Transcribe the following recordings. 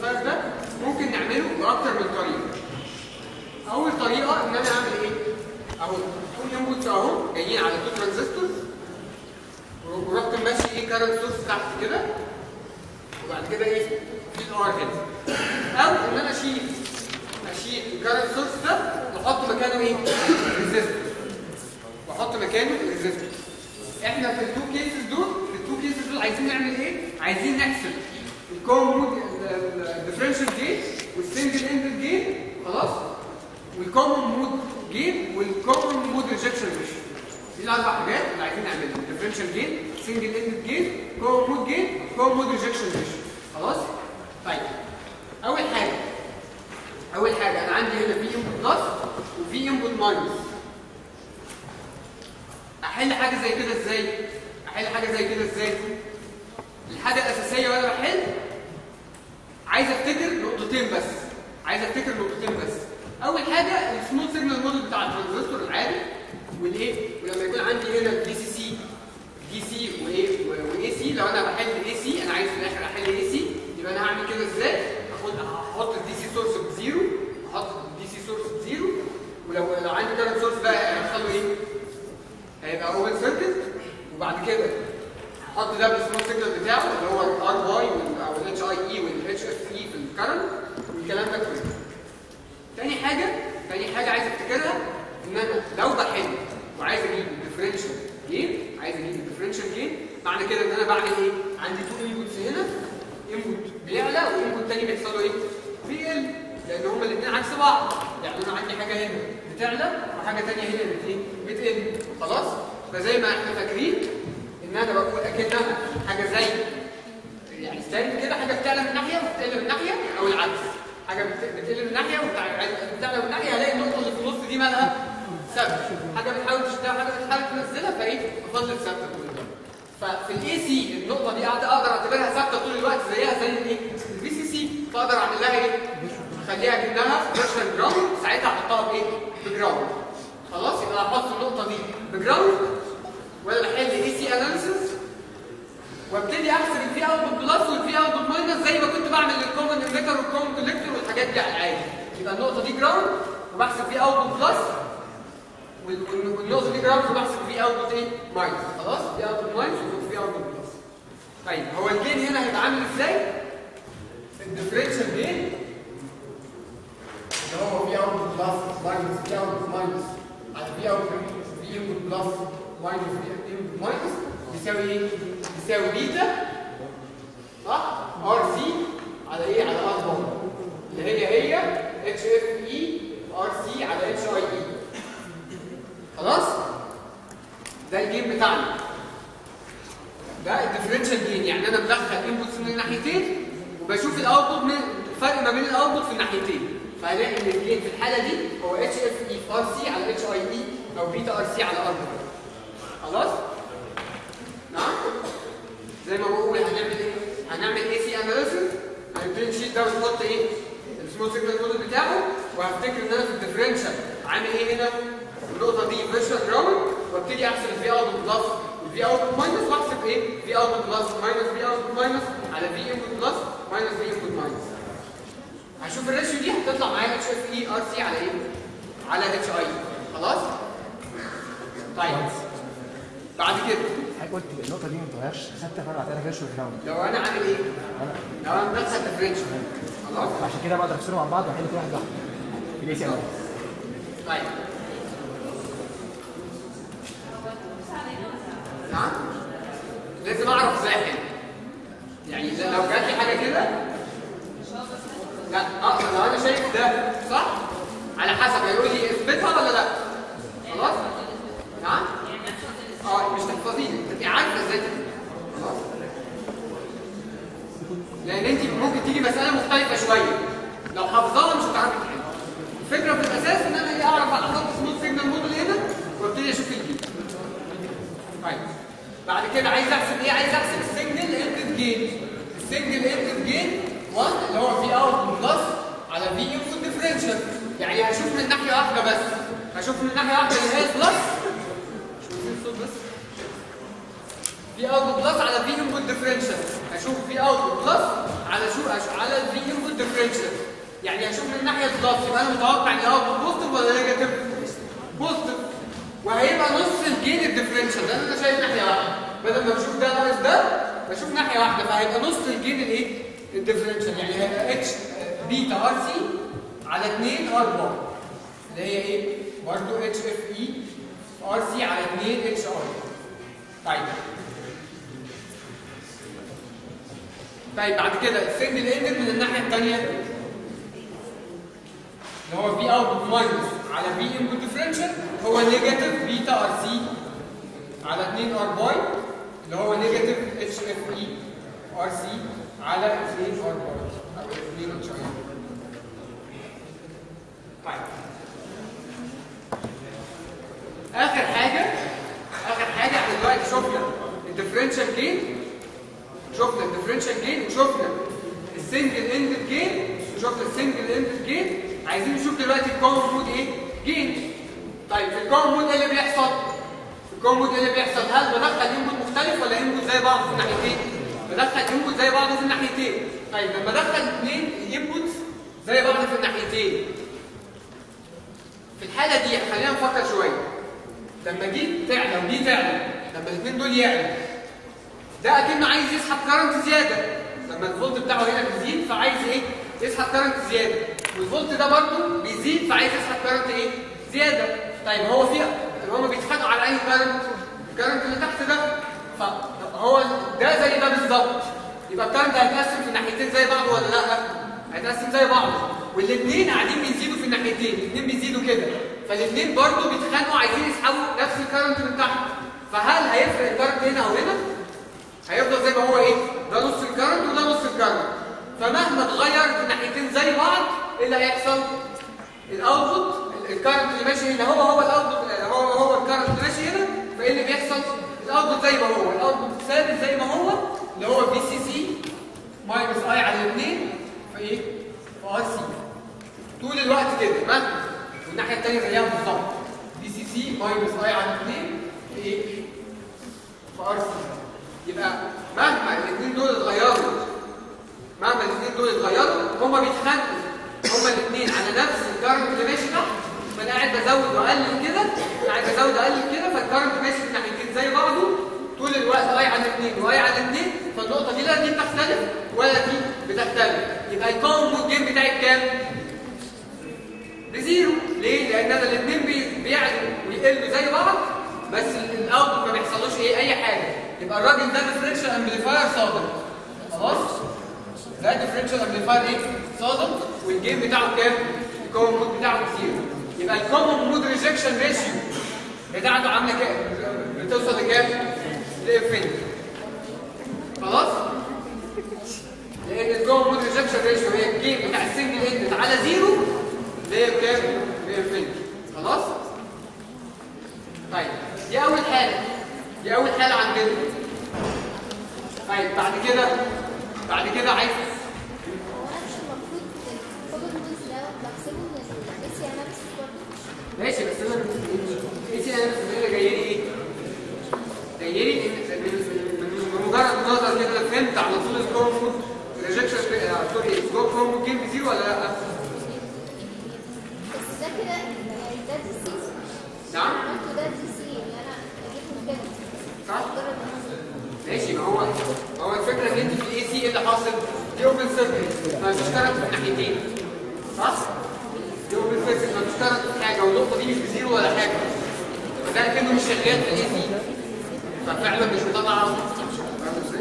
الامبليفاير ده ممكن نعمله باكتر من طريقه اول طريقه ان انا اعمل ايه اهو تو انبوتس اهو جايين على تو ترانزستور ورحت ماشي ايه كارنت سورس تحت كده وبعد كده ايه في الار هنا او ان انا اشيل اشيل الكارنت سورس ده واحط مكانه ايه ريزيستور واحط مكانه ريزيستور احنا في التو كيسز دول في التو كيسز دول عايزين نعمل ايه عايزين نحسب الكومن مود الديفرنشال جيت والسنجل اندد جيت خلاص والكومن مود جيت والكومن مود ريجكشن ريشيو دي الاربع حاجات اللي عايزين نعملها الديفرنشال جيت سنجل اندد جيت كومن مود جيت كومن مود ريجكشن ريشيو خلاص طيب اول حاجه اول حاجه انا عندي هنا في انبوت بلس وفي انبوت ماينس احل حاجه زي كده ازاي احل حاجه زي كده ازاي الحاجه الاساسيه وانا بحل عايز افتكر نقطتين بس عايز افتكر نقطتين بس اول حاجه السمول سيجنال موديل بتاع الترانزستور العادي والايه ولما يكون عندي هنا دي سي سي دي سي وايه واي سي لو انا بحل اي سي انا عايز في الاخر احل اي سي يبقى انا هعمل كده ازاي هاخد هحط الدي سي سورس بزيرو احط الدي سي سورس بزيرو ولو لو عندي كارنت سورس بقى هيحصل له ايه هيبقى اوبن سيركت وبعد كده احط ده بالسمول سيجنال بتاعه اللي هو الار واي او الاتش اي اي والاتش اف اي في الكرنت والكلام ده كله. تاني حاجه تاني حاجه عايز افتكرها ان انا لو بحل وعايز اجيب الديفرنشال جين عايز اجيب الديفرنشال جين معنى كده ان انا بعمل ايه؟ عندي تو انبوتس هنا انبوت بيعلى وانبوت تاني بيحصل له ايه؟ بيقل لان هما الاثنين عكس بعض يعني انا عندي حاجه هنا بتعلى وحاجه ثانيه هنا بت ايه؟ بتقل خلاص؟ فزي ما احنا فاكرين ان انا بقول اكنها حاجه زي يعني ستايل كده حاجه بتعلى من ناحيه وبتقل من ناحيه او العكس حاجه بت- بتقل من ناحيه وبتعلى من ناحيه هلاقي النقطه اللي في النص دي مالها ثابته حاجه بتحاول تشتغل حاجه بتحاول تنزلها فايه بفضل ثابته طول الوقت ففي الاي سي النقطه دي قاعده اقدر اعتبرها ثابته طول الوقت زيها زي الايه البي سي سي فاقدر اعمل لها ايه اخليها كانها فيرشوال جراوند ساعتها احطها بايه بجراوند خلاص يبقى احط النقطه دي بجراوند ولا بحل اي سي اناليسيس وابتدي احسب الفي اوتبوت بلس والفي اوتبوت ماينس زي ما كنت بعمل الكومن انفيتر والكومن كوليكتور والحاجات دي على العادي يبقى النقطه دي جراوند وبحسب في اوتبوت بلس وال- والنقطه دي جراوند وبحسب في اوتبوت ايه ماينس خلاص في اوتبوت ماينس وفي اوتبوت بلس طيب هو الجين هنا هيبقى عامل ازاي الديفرنشال جين اللي هو في اوتبوت بلس ماينس في اوتبوت ماينس على في اوتبوت في انبوت بلس ماينس في انبوت ماينس بيساوي ايه؟ بيساوي بيتا صح؟ ار سي على ايه؟ على ار بار اللي هي هي اتش اف اي ار سي على اتش اي اي خلاص؟ ده الجيم بتاعنا ده الديفرنشال جين يعني انا بدخل انبوتس من الناحيتين وبشوف الاوتبوت من الفرق ما بين الاوتبوت في الناحيتين فهلاقي ان الجين في الحاله دي هو اتش اف اي في ار سي على اتش اي اي او بيتا ار سي على ار بار خلاص؟ نعم زي ما بقول هنعمل ايه هنعمل اي سي اناليسيس هنبتدي نشيل ده ونحط ايه السمول سيجنال موديل بتاعه وهفتكر ان انا في الديفرنشال عامل ايه هنا النقطه دي فيرشوال جراوند وابتدي احسب الفي اوتبوت بلس والفي اوتبوت ماينس واحسب ايه في اوتبوت بلس ماينس في اوتبوت ماينس على في انبوت بلس ماينس في انبوت ماينس هشوف الريشيو دي هتطلع معايا اتش اف اي ار سي على ايه على اتش اي خلاص طيب بعد كده حضرتك قلت النقطه دي ما بتغيرش خدت فرع بعد كده فيرشوال جراوند لو انا عامل ايه لو انا مدخل ديفرنشال خلاص عشان كده بقدر افصلهم عن بعض واحل كل واحد لوحده في الاي سي طيب نعم لازم اعرف ازاي احل يعني ل- لو جات لي حاجه كده لا اقدر لو انا شايف ده صح على حسب هيقول لي اثبتها ولا لا خلاص نعم اه مش تحفظيه تبقي عارفه ازاي تحفظي. خلاص لان انت ممكن تيجي مساله مختلفه شويه لو حافظاها مش هتعرفي تحلي الفكره في الاساس ان انا ايه اعرف احط سمول سيجنال موديل هنا وابتدي اشوف الجين طيب بعد كده عايز احسب ايه عايز احسب السنجل اندد جين السنجل اندد جين 1 اللي هو في اوت بلس على في انبوت ديفرنشال يعني هشوف من ناحيه واحده بس هشوف من ناحيه واحده اللي هي بلس شوفوا الصوت بس في اوت بلس على في انبوت ديفرنشال هشوف في اوت بلس على شو أش- على الفي انبوت ديفرنشال يعني هشوف من الناحيه البلس يبقى انا متوقع ان الاوتبوت بوزيتيف ولا نيجاتيف بوزيتيف وهيبقى نص الجين الديفرنشال لان انا شايف ناحيه واحده بدل ما بشوف ده ناقص ده بشوف ناحيه واحده فهيبقى نص الجين الايه الديفرنشال يعني هيبقى اتش بيتا ار سي على 2 ار بار اللي هي ايه برضه اتش اف اي ار سي على 2 اتش ار طيب طيب بعد كده السنجل اندد من الناحيه الثانيه اللي هو في اوتبوت ماينس على في انبوت ديفرنشال هو نيجاتيف بيتا ار سي على 2 ار باي اللي هو نيجاتيف اتش اف اي ار سي على 2 ار باي او 2 اتش اي طيب اخر حاجه اخر حاجه احنا دلوقتي شفنا الديفرنشال جين شفنا الديفرنشال جين وشفنا السنجل اندد جين وشفنا السنجل اندد جين عايزين نشوف دلوقتي الكومن مود ايه جين طيب في الكومن مود ايه اللي بيحصل في الكومن مود ايه اللي بيحصل هل بدخل انبوت مختلف ولا انبوت زي بعض في الناحيتين بدخل انبوت زي بعض في الناحيتين طيب لما ادخل اثنين انبوت زي بعض في الناحيتين في الحاله دي خلينا نفكر شويه لما دي تعلى ودي تعلى لما الاثنين دول يعلوا ده اكنه عايز يسحب كرنت زياده لما الفولت بتاعه هنا بيزيد فعايز ايه يسحب كرنت زياده والفولت ده برضه بيزيد فعايز يسحب كرنت ايه زياده طيب هو في هما بيتخانقوا على اي كرنت الكرنت اللي تحت ده فهو ده زي ده بالظبط يبقى الكرنت هيتقسم في الناحيتين زي بعض ولا لا هيتقسم زي بعض والاثنين قاعدين بيزيدوا في الناحيتين الاثنين بيزيدوا كده فالاثنين برضه بيتخانقوا عايزين يسحبوا نفس الكرنت من تحت فهل هيفرق الكرنت هنا او هنا هيفضل زي ما هو ايه ده نص الكرنت وده نص الكرنت فمهما اتغير في الناحيتين زي بعض ايه اللي هيحصل الاوتبوت الكرنت اللي ماشي هنا هو هو الاوتبوت هو هو الكرنت اللي ماشي هنا فايه اللي بيحصل الاوتبوت زي ما هو الاوتبوت ثابت زي ما هو اللي هو بي سي سي ماينس اي على 2 فايه في ار سي طول الوقت كده مهما والناحيه الثانيه زيها بالظبط بي سي سي ماينس اي على 2 في ايه في ار سي يبقى مهما الاثنين دول اتغيروا مهما الاثنين دول اتغيروا هما بيتخانقوا هما الاثنين على نفس الكارنت اللي ماشي تحت فانا قاعد بزود واقلل كده قاعد بزود واقلل كده فالكارنت ماشي في ناحيتين زي بعضه طول الوقت اي على اثنين واي على اثنين فالنقطه دي لا دي بتختلف ولا دي بتختلف يبقى الكومن الجيم بتاعي بكام؟ بزيرو ليه؟ لان انا الاثنين بي- بيعلوا ويقلوا زي بعض بس ال- الاوتبوت ما بيحصلوش ايه اي حاجه يبقى الراجل ده ديفرنشال امبليفاير صادق خلاص ده ديفرنشال امبليفاير ايه صادق والجيم بتاعه كام الكومن مود بتاعه بزيرو يبقى الكومن مود ريجكشن ريشيو بتاعته عامله كام بتوصل لكام لانفينيتي خلاص لان الكومن مود ريجكشن ريشيو هي الجيم بتاع السنجل اند على زيرو اللي هي بكام بانفينيتي خلاص طيب دي اول حاله دي اول حاله عندنا طيب بعد كده بعد كده عايز هو انا مش المفروض الكوبل مودز ده بحسبه من الاس ام اكس برضه ماشي بس انا انت انا جاي لي ايه جاي لي إن- من- من- من مجرد نظر كده أنا فهمت على طول الكور مود ريجكشن سوري الكور مود جيم بزيرو ولا لا بس ده كده يعني ده دي سي نعم عملته ده دي سي يعني انا جبته كده صح مجرد نظر ماشي ما هو ما هو الفكره ان انت في الاي سي ايه اللي حاصل؟ دي اوبن سيركت فبتشتغل في الناحيتين صح؟ دي اوبن سيركت فبتشتغل في حاجه والنقطه دي مش بزيرو ولا حاجه فده كانه مش شغال في الاي سي ففعلا مش مطلع فاهم ازاي؟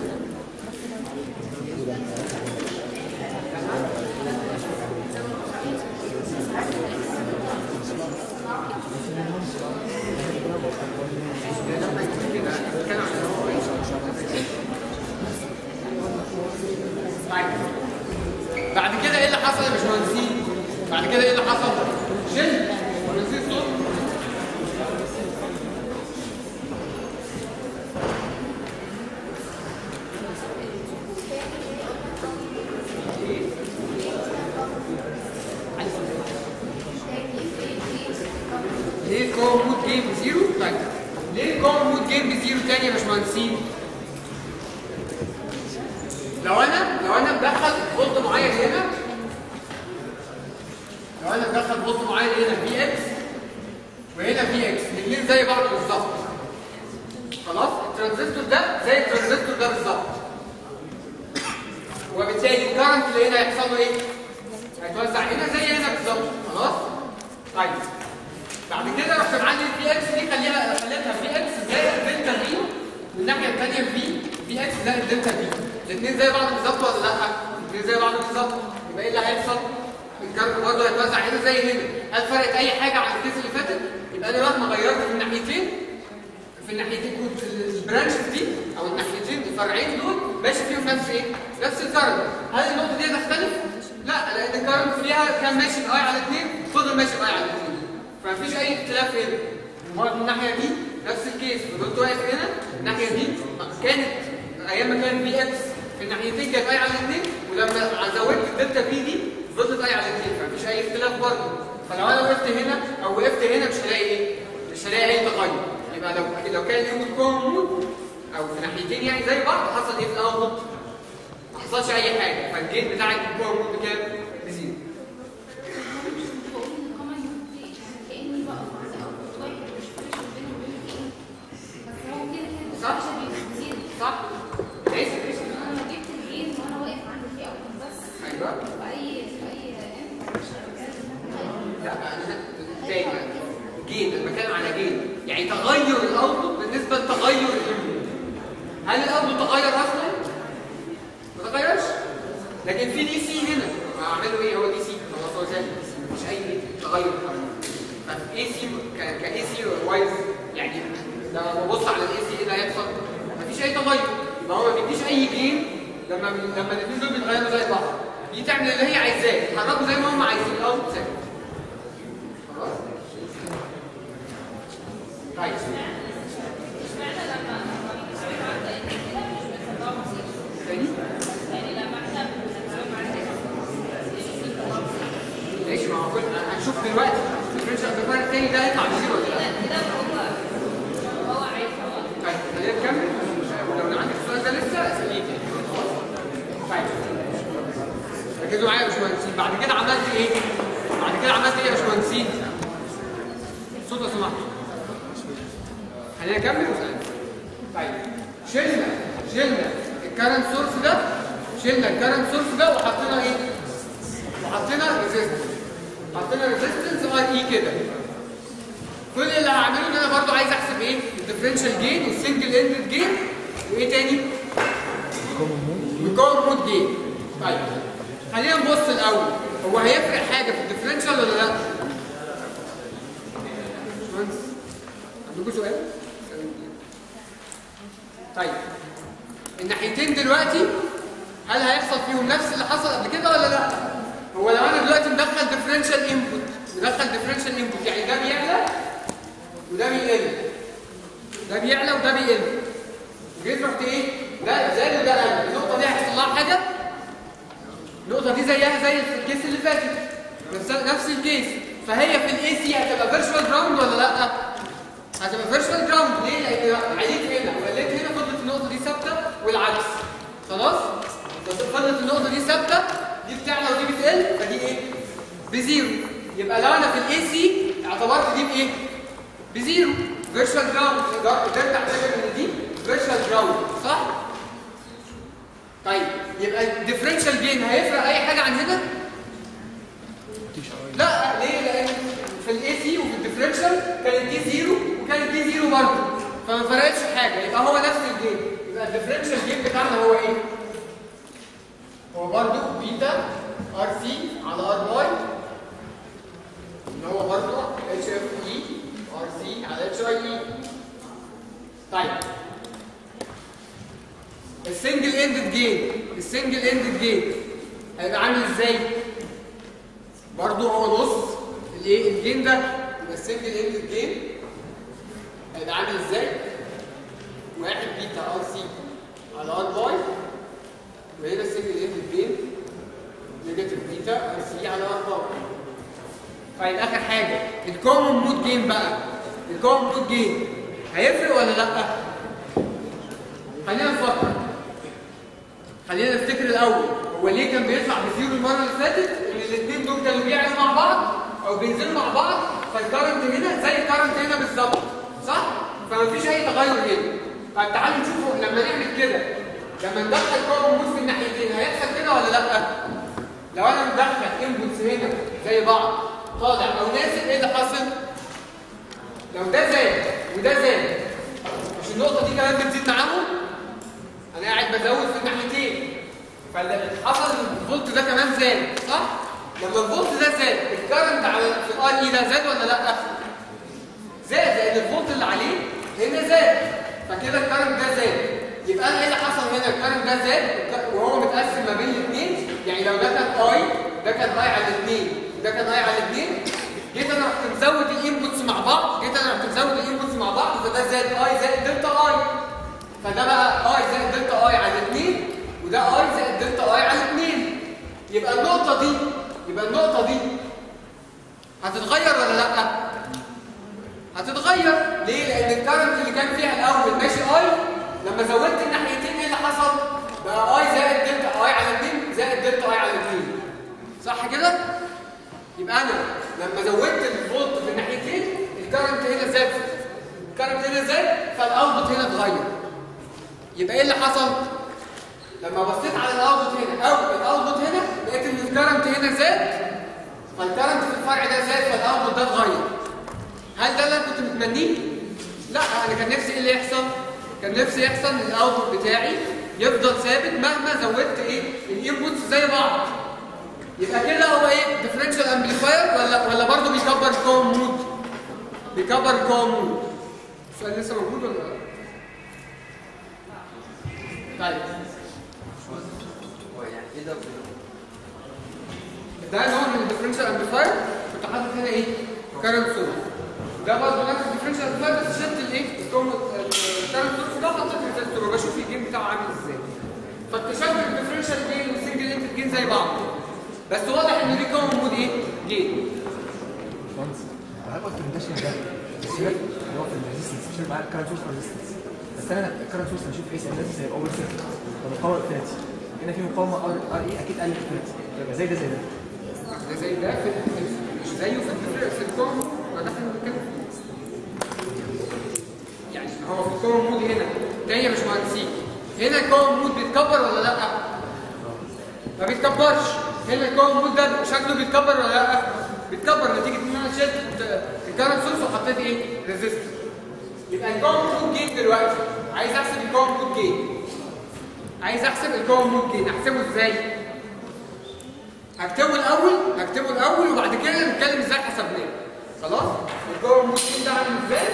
طيب بعد كده ايه اللي حصل يا باشمهندسين؟ بعد كده ايه اللي حصل؟ شل ونسيت صوت ليه الكور مود جيم بزيرو؟ طيب ليه الكور مود جيم بزيرو تاني يا باشمهندسين؟ لو انا لو انا مدخل فولت معين هنا لو انا مدخل فولت معين هنا في اكس وهنا في اكس الاثنين زي بعض بالظبط خلاص الترانزستور ده زي الترانزستور ده بالظبط وبالتالي الكرنت اللي هنا هيحصل له ايه؟ هيتوزع هنا زي هنا بالظبط خلاص؟ طيب بعد كده رحت معلم في اكس دي خليها خليتها في اكس زائد دلتا في والناحيه الثانيه في في اكس زائد دلتا في الاثنين زي بعض بالظبط ولا لا؟ الاثنين زي بعض بالظبط يبقى ايه اللي هيحصل؟ الكارب برضه هيتوزع هنا زي هنا هل فرقت اي حاجه عن الكيس اللي فاتت؟ يبقى انا مهما غيرت في الناحيتين في الناحيتين كنت البرانشز دي او الناحيتين الفرعين دول ماشي فيهم نفس ايه؟ نفس الكارب هل النقطه دي هتختلف؟ لا لان الكارب فيها كان ماشي باي على 2 فضل ماشي باي على 2 فمفيش اي اختلاف هنا برضه الناحيه دي نفس الكيس فضلت واقف هنا الناحيه دي كانت ايام ما كان في اكس في الناحيتين كانت اي على 2 ولما زودت الدلتا بي دي فضلت اي على 2 فمفيش اي اختلاف برضه فلو انا وقفت هنا او وقفت هنا مش هلاقي ايه؟ مش هلاقي اي تغير يبقى لو لو كان اليوم كومون او في ناحيتين يعني زي بعض حصل ايه في الاوتبوت؟ ما حصلش اي حاجه فالجيت بتاع الكومون بكام؟ بزيرو بقول ان القمر يهدي كاني بقف عند اول واحد مش فارق بينه وبين ايه بس هو كده كده صح. الفرشه بيزيد صح؟ ليس انا لو جبت الجين وانا واقف عند في اول بس ايوه باي باي ام مش لا انا تاني جين انا بتكلم على جين يعني تغير الاوتبوت بالنسبه لتغير الانبوت هل الاوتبوت تغير اصلا؟ ما تغيرش لكن في دي سي هنا اعمله ايه هو دي سي خلاص هو زي دي سي مفيش اي تغير ففي اي سي كاي سي وايز يعني لما ببص على الاي سي ايه اللي هيحصل؟ مفيش اي تغير يبقى هو ما بيديش اي جين لما لما الاثنين دول بيتغيروا زي بعض دي تعمل اللي هي عايزاه يتحركوا زي ما هم عايزين الاوتبوت ثابت خلاص طيب تاني ماشي ما هو كل هنشوف دلوقتي الديفرنشال امبليفاير التاني ده هيطلع بزيرو ولا لا طيب خلينا نكمل ولو عندك السؤال ده لسه اساليه تاني طيب ركزوا معايا يا باشمهندسين بعد كده عملت ايه؟ بعد كده عملت ايه يا باشمهندسين؟ صوت لو سمحت خلينا نكمل وسألنا طيب شلنا شلنا الكرنت سورس ده شلنا الكرنت سورس ده وحطينا ايه؟ وحطينا ريزيستنس حطينا ريزيستنس ار اي كده كل اللي هعمله ان انا برضو عايز احسب ايه؟ الديفرنشال جين والسنجل اندد جين وايه تاني؟ والكومن مود جين طيب خلينا نبص الاول هو هيفرق حاجه في الديفرنشال ولا لا؟ باشمهندس عندكم سؤال؟ طيب الناحيتين دلوقتي هل هيحصل فيهم نفس اللي حصل قبل كده ولا لا؟ هو لو انا دلوقتي مدخل ديفرنشال انبوت مدخل ديفرنشال انبوت يعني ده بيعلى وده بيقل ده بيعلى وده بيقل جيت رحت ايه؟ ده زاد وده قل النقطه دي هيحصل لها حاجه؟ النقطه دي زيها زي الكيس اللي فاتت نفس نفس الكيس فهي في الاي سي هتبقى فيرتشوال جراوند ولا لا؟ هتبقى فيرتشوال جراوند ليه؟ لان عليت هنا وقلت هنا فضلت النقطه دي ثابته والعكس خلاص؟ بس فضلت النقطه دي ثابته دي بتعلى ودي بتقل فدي ايه؟ بزيرو يبقى لو انا في الاي سي اعتبرت دي بايه؟ بزيرو فيرتشوال جراوند قدرت اعتبر ان دي فيرتشوال جراوند صح؟ طيب يبقى الديفرنشال جين هيفرق اي حاجه عن هنا؟ لا ليه؟ لان في الاي سي وفي الديفرنشال كانت دي زيرو وكانت دي زيرو برضه فما فرقتش حاجه يبقى هو نفس الجين يبقى الديفرنشال جين بتاعنا هو ايه؟ هو برضه بيتا ار سي على ار واي اللي هو برضه اتش اف اي ار سي على اتش اي اي طيب السنجل اندد جين السنجل اندد جين هيبقى عامل ازاي؟ برضه هو نص الايه الجين ده يبقى السنجل اندد جين هيبقى عامل ازاي؟ واحد بيتا ار سي على ار واي وهنا السنجل اندد جين نيجاتيف بيتا ار سي على ار واي طيب اخر حاجه الكومن مود جين بقى الكومن مود جين هيفرق ولا لا؟ خلينا نفكر خلينا نفتكر الاول هو ليه كان بيطلع بزيرو المره اللي فاتت ان الاثنين دول كانوا بيعلوا مع بعض او بينزلوا مع بعض فالكرنت هنا زي الكرنت هنا بالظبط صح فمفيش اي تغير هنا طب تعالوا نشوفوا لما نعمل كده لما ندخل كومن مود في الناحيتين هيحصل كده ولا لا لو انا مدخل انبوتس هنا زي بعض طالع او نازل ايه اللي حصل لو ده زاد وده زاد مش النقطه دي كمان بتزيد معاهم انا قاعد بزود في الناحيتين فحصل ان الفولت ده كمان زاد صح لما الفولت ده زاد الكرنت على في الار اي ده زاد ولا لا زاد لان الفولت اللي عليه هنا زاد فكده الكرنت ده زاد يبقى انا ايه اللي حصل هنا الكرنت ده زاد وهو متقسم ما بين الاثنين يعني لو ده كان اي ده كان اي على الاثنين ده كان اي على الاثنين جيت انا رحت مزود الانبوتس مع بعض جيت انا رحت مزود الانبوتس مع بعض فده زائد اي زائد دلتا اي فده بقى اي زائد دلتا اي على الاثنين وده اي زائد دلتا اي على الاثنين يبقى النقطه دي يبقى النقطه دي هتتغير ولا لا هتتغير ليه لان الكرنت اللي كان فيها الاول ماشي اي لما زودت الناحيتين ايه اللي حصل بقى اي زائد دلتا اي على 2 زائد دلتا اي على 2 صح كده يبقى انا لما زودت الفولت في الناحيتين الكرنت هنا زاد الكرنت هنا زاد فالاوتبوت هنا اتغير يبقى ايه اللي حصل لما بصيت على الاوتبوت هنا او الاوتبوت هنا لقيت ان الكرنت هنا زاد فالكرنت في الفرع ده زاد فالاوتبوت ده اتغير هل ده اللي انا كنت متمنيه لا انا كان نفسي ايه اللي يحصل كان نفسي يحصل ان الاوتبوت بتاعي يفضل ثابت مهما زودت ايه الانبوتس زي بعض يبقى كده هو ايه ديفرنشال امبليفاير ولا ولا برضه بيكبر الكوم مود بيكبر الكوم مود السؤال لسه موجود ولا لا طيب هو يعني ايه ده ده نوع من الديفرنشال امبليفاير كنت حاطط هنا ايه كارنت سورس ده برضه نفس الديفرنشال امبليفاير بس شلت الايه الكارنت سورس ده حطيت ريزستور وبشوف الجيم بتاعه عامل ازاي فاكتشفت الديفرنشال جين والسنجل انت جين زي بعض بس واضح ان دي كون مود ايه جين وانس انا قلت الكونديشن ده السيرك اللي هو في الريزستنس مش معاه الكارنت سورس ريزستنس بس انا الكارنت سورس بشوف ايه سيرك لازم يبقى اول سيرك فمقاومه انفينيتي هنا في مقاومه ار ار اي اكيد قلت انفينيتي يبقى زي ده زي ده ده زي ده في مش زيه في الديفرنشال في الكون ما ده احنا بنتكلم فيه يعني هو في الكون مود هنا تاني يا باشمهندسين هنا الكون مود بيتكبر ولا لا؟ ما بيتكبرش هنا الكون مود ده شكله بيتكبر ولا لا؟ بيتكبر نتيجه ان انا شلت الكارنت سورس وحطيت ايه؟ ريزيستور يبقى الكون مود جين دلوقتي عايز احسب الكون مود جين عايز احسب الكون مود جين احسبه ازاي؟ هكتبه الاول هكتبه الاول وبعد كده نتكلم ازاي حسبناه خلاص؟ الكون مود جين ده عامل ازاي؟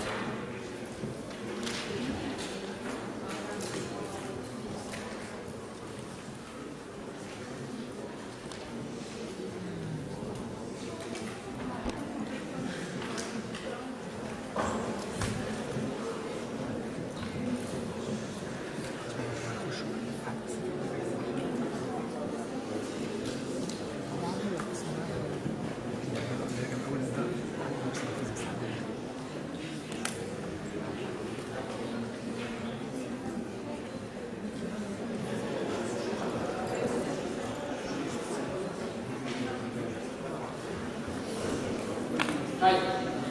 طيب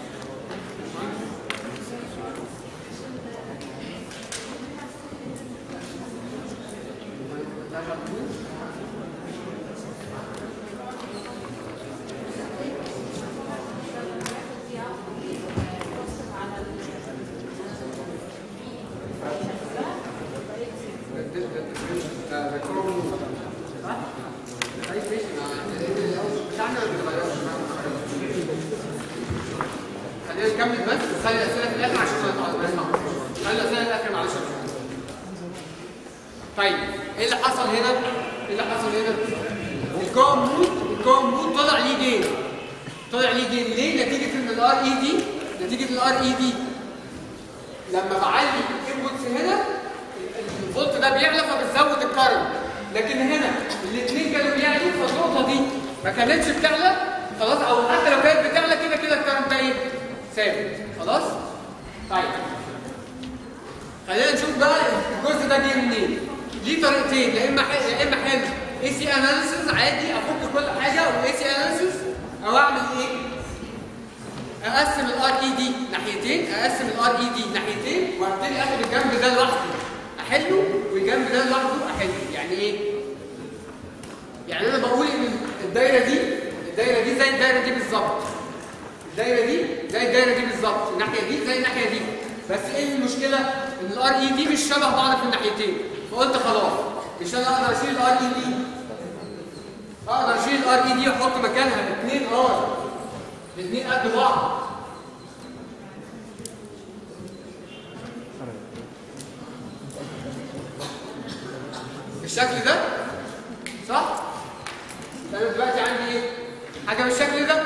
خلينا نكمل بس خلي الاسئله في الاخر عشان ما نقعد- ما نسمع خلي الاسئله في الاخر معلش طيب ايه اللي حصل هنا؟ ايه اللي حصل هنا؟ الكوم مود الكوم مود طلع ليه جين طلع ليه جين ليه؟ نتيجه ان الار اي دي نتيجه الار اي دي لما بعلي الانبوتس هنا الفولت ده بيعلى فبتزود الكرنت لكن هنا الاثنين كانوا بيعلوا فالنقطه دي ما كانتش بتعلى خلاص او حتى لو كانت بتعلى كده كده الكرنت ده ايه ثابت خلاص طيب خلينا نشوف بقى الجزء ده جه منين ليه طريقتين يا اما حل يا اما حل اي عادي افك كل حاجه والاي سي اناليسيس او اعمل ايه؟ اقسم الار اي دي ناحيتين اقسم الار اي دي ناحيتين وابتدي اخد الجنب ده لوحده احله والجنب ده لوحده احله يعني ايه؟ يعني انا بقول ان الدايره دي الدايره دي زي الدايره دي بالظبط الدايره دي زي الدايره دي بالظبط الناحيه دي زي الناحيه دي بس ايه المشكله ان الار اي دي مش شبه بعض في الناحيتين فقلت خلاص مش انا اقدر اشيل الار اي دي اقدر اشيل الار اي دي واحط مكانها اثنين ار الاثنين قد بعض بالشكل ده صح؟ انا دلوقتي عندي ايه؟ حاجه بالشكل ده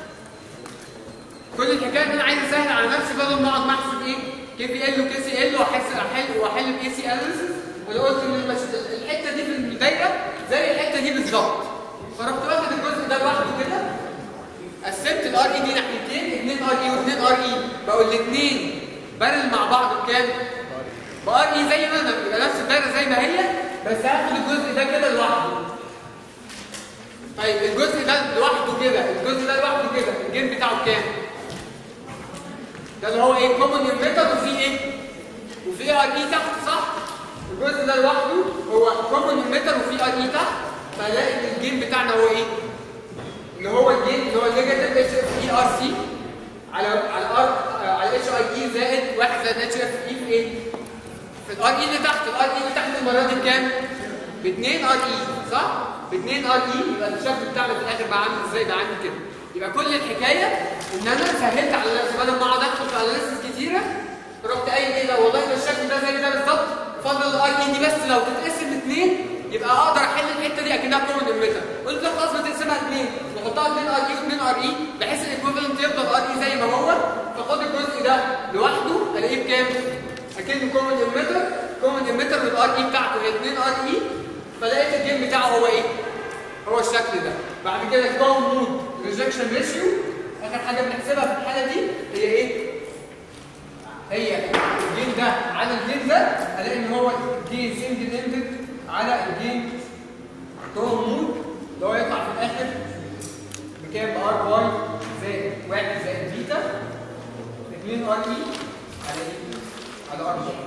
كل الحكايه ان انا عايز اسهل على نفسي بدل ما اقعد محسب ايه؟ كي بي ال وكي سي ال واحس احل واحل باي سي اناليسيس انا قلت ان المش... الحته دي في الدايره زي الحته دي بالظبط فرحت واخد الجزء ده لوحده كده قسمت الار اي دي ناحيتين 2 ار اي و2 ار اي بقوا الاثنين بارل مع بعض بكام؟ بار اي زي ما انا يبقى نفس الدايره زي ما هي بس هاخد الجزء ده كده لوحده طيب الجزء ده لوحده كده الجزء ده لوحده كده الجيم بتاعه كام؟ ده اللي هو ايه كومن انفيتر وفي ايه؟ وفي ار اي تحت صح؟ الجزء ده لوحده هو كومن انفيتر وفي ار اي تحت فهلاقي ان الجيم بتاعنا هو ايه؟ اللي هو الجيم اللي هو النيجاتيف اتش اف اي ار سي على على ار على اتش اي اي زائد 1 زائد اتش اف اي في ايه؟ في الار اي اللي تحت الار اي اللي تحت المره دي بكام؟ ب 2 ار اي صح؟ ب 2 ار اي يبقى الشكل بتاعنا في الاخر بقى عامل ازاي؟ بقى عامل كده يبقى كل الحكايه ان انا سهلت على نفسي بدل ما اقعد ادخل في اناليسيس كتيره رحت قايل ايه ده والله ده الشكل ده زي ده بالظبط فاضل الار اي دي بس لو تتقسم اثنين يبقى اقدر احل الحته دي اكنها كومن انفيتر قلت له خلاص ما تقسمها اثنين نحطها 2 ار اي و2 ار اي بحيث الايكوفالنت يفضل ار اي زي ما هو فخد الجزء ده لوحده الاقيه بكام؟ اكنه كومن انفيتر كومن انفيتر والار اي بتاعته هي 2 ار اي فلقيت الجيم بتاعه هو ايه؟ هو الشكل ده بعد كده الكون مود ريجكشن ريشيو اخر حاجه بنحسبها في الحاله دي هي ايه؟ هي الجين ده على الجين ده هلاقي ان هو جين سنجل اندد على الجين كون مود اللي هو يطلع في الاخر بكام ار واي زائد 1 زائد بيتا 2 ار اي على ايه؟ على ار جي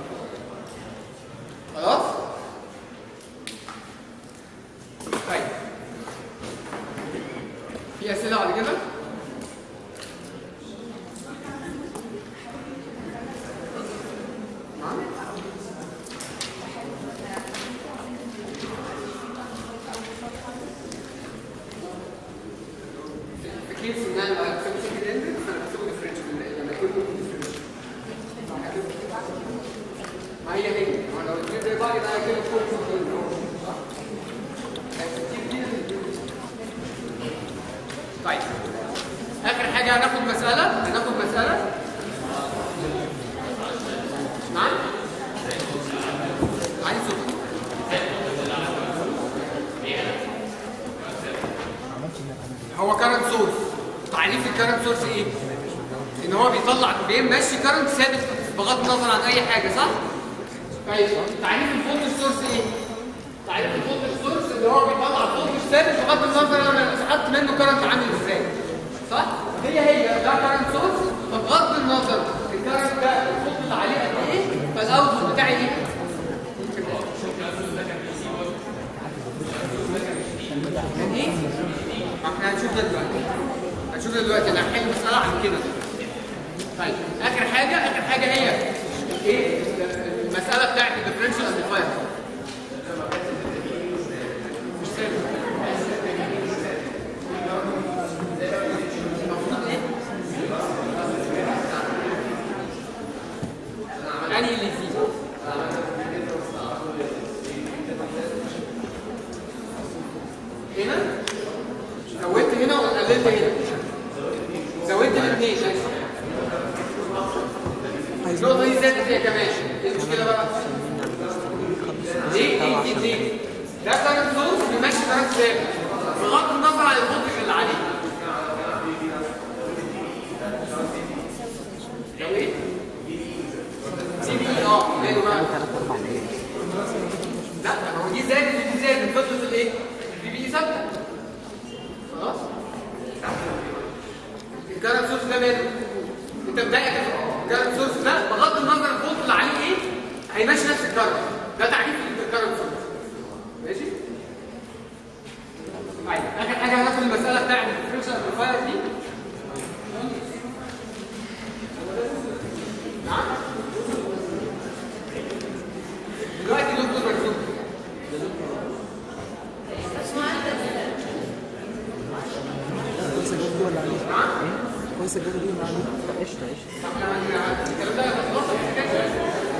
خلاص؟ طيب في اسئله بعد كده؟ نعم؟ في كيس ان انا لو هكتب سنجل اندد فانا بكتبه ديفرنشال لما يكون ديفرنشال ما هي هي ما لو الجيب زي بعض يبقى كده فوق صح؟ طيب اخر حاجه هناخد مساله هناخد مساله نعم عايز صوت هو كارنت سورس تعريف الكارنت سورس ايه ان هو بيطلع بيمشي كارنت ثابت بغض النظر عن اي حاجه صح طيب تعريف الفولتج سورس ايه تعريف الفولتج سورس اللي هو بيطلع فولتج ثابت بغض النظر انا سحبت منه كارنت عامل ازاي صح هي هي ده كارنت سورس فبغض النظر الكارنت ده الفولتج عليه قد ايه فالاوتبوت بتاعي ايه من ايه احنا هنشوف ده دلوقتي هنشوف ده دلوقتي انا هحل مساله عن كده طيب اخر حاجه اخر حاجه هي ايه المساله بتاعت الديفرنشال امبليفاير مش سامع المفروض ايه انهي اللي يزيد هنا زودت هنا ولا قللت هنا زودت الاثنين النقطة دي زادت هي كمان ايه المشكلة بقى؟ ليه؟ ليه؟ ليه؟ ليه؟ ده كارنت سورس بيمشي كارنت ثابت بغض النظر عن الفولتج اللي عليه لو ايه؟ سي بي اي اه ماله بقى؟ لا ما هو دي زادت ودي زادت فضلت الايه؟ البي بي ثابتة طيب اخر حاجه هناخد المساله بتاعت الديفرنشال امبليفاير دي نعم دلوقتي دكتور مرزوق كويس الجوده دي ولا عليك؟ ايه؟ كويس الجوده دي ولا عليك؟ قشطه قشطه الكلام ده هنخلصه في السكاشن.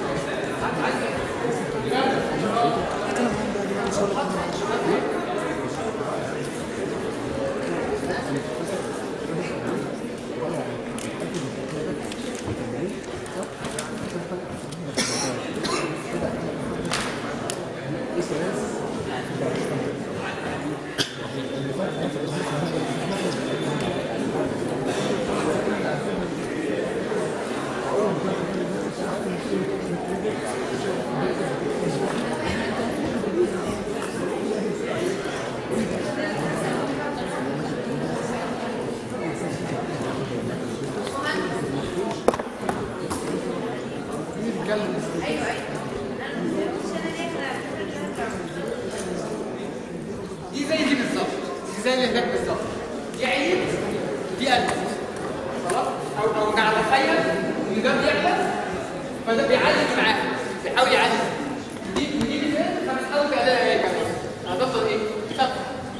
دي زي دي بالظبط دي زي اللي هناك بالظبط دي عيد دي قلب خلاص او او انا اتخيل ان ده بيعلى فده بيعلم معاه بيحاول يعلم دي ودي بالذات فبتحاول تقللها هي كمان هتفضل ايه؟ ثابته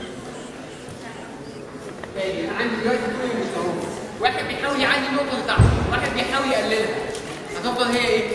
تاني انا عندي دلوقتي اثنين مستويين واحد بيحاول يعلي النقطه اللي تحت واحد بيحاول يقللها هتفضل هي ايه؟